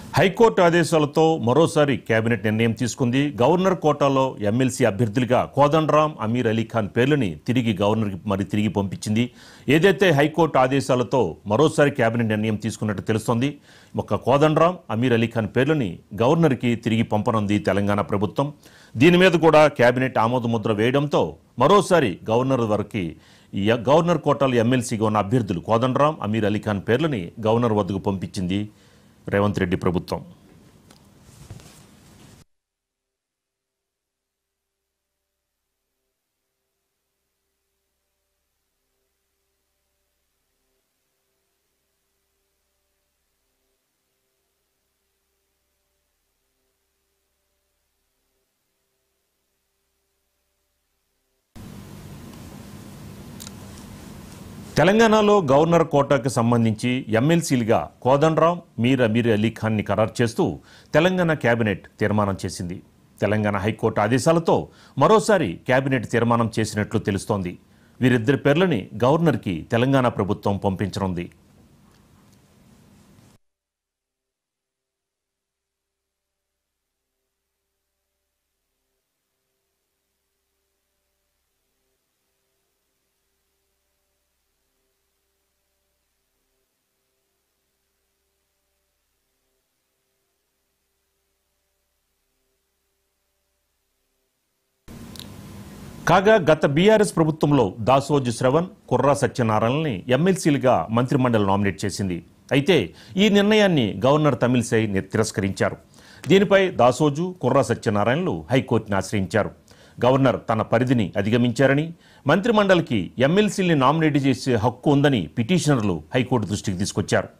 high court ఆదేశాలతో మరోసారి cabinet నిర్ణయం తీసుకుంది గవర్నర్ కోటాలో ఎమ్మెల్సీ అభ్యర్థులుగా కోదండరాం అమీర్ అలీ ఖాన్ పేర్లని తిరిగి గవర్నర్కి మరి తిరిగి పంపించింది ఏదైతే హైకోర్టు ఆదేశాలతో మరోసారి కేబినెట్ నిర్ణయం తీసుకున్నట్టు తెలుస్తోంది ఒక కోదండరాం అమీర్ అలీ ఖాన్ పేర్లని గవర్నర్కి తిరిగి పంపనుంది తెలంగాణ ప్రభుత్వం దీని మీద కూడా కేబినెట్ ఆమోదముద్ర వేయడంతో మరోసారి గవర్నర్ వరకు ఈ గవర్నర్ కోటాలో ఎమ్మెల్సీగా ఉన్న అభ్యర్థులు కోదండరాం అమీర్ అలీ ఖాన్ పేర్లని గవర్నర్ వద్దకు పంపించింది రేవంత్ రెడ్డి ప్రభుత్వం తెలంగాణలో గవర్నర్ కోటాకు సంబంధించి ఎమ్మెల్సీలుగా కోదండరాం మీర్ అమీర్ అలీ ఖాన్ని ఖరారు చేస్తూ తెలంగాణ కేబినెట్ తీర్మానం చేసింది తెలంగాణ హైకోర్టు ఆదేశాలతో మరోసారి కేబినెట్ తీర్మానం చేసినట్లు తెలుస్తోంది వీరిద్దరి పేర్లని గవర్నర్కి తెలంగాణ ప్రభుత్వం పంపించనుంది కాగా గత బీఆర్ఎస్ ప్రభుత్వంలో దాసోజు శ్రవణ్ కుర్రా సత్యనారాయణని ఎమ్మెల్సీలుగా మంత్రిమండలి నామినేట్ చేసింది అయితే ఈ నిర్ణయాన్ని గవర్నర్ తమిళిసై ని- తిరస్కరించారు దీనిపై దాసోజు కుర్రా సత్యనారాయణలు హైకోర్టుని ఆశ్రయించారు గవర్నర్ తన పరిధిని అధిగమించారని మంత్రిమండలికి ఎమ్మెల్సీల్ని నామినేట్ చేసే హక్కు ఉందని పిటిషనర్లు హైకోర్టు దృష్టికి తీసుకొచ్చారు